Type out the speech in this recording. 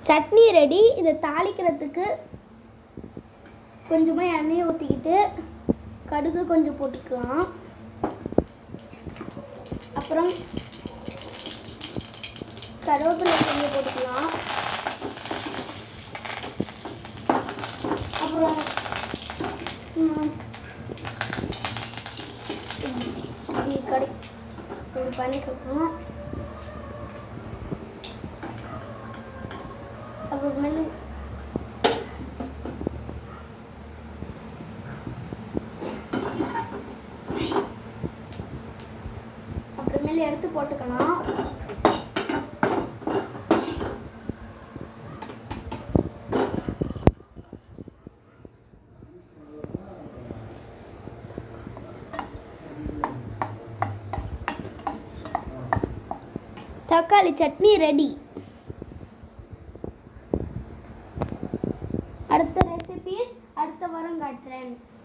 chutney ready இதை தாளிக்கிறதுக்கு கொஞ்சமாக எண்ணெயை ஊற்றிக்கிட்டு கடுகு கொஞ்சம் போட்டுக்கலாம் அப்புறம் கருவேப்பிலை கொஞ்சம் போட்டுக்கலாம் அப்புறம் ம், இப்படி கடை இப்படி பண்ணிக்கலாம் அப்புறமேலு அப்புறமேலு எடுத்து போட்டுக்கலாம் தக்காளி சட்னி ரெடி அடுத்த ரெசிபீஸ் அடுத்த வாரம் காட்டுறேன்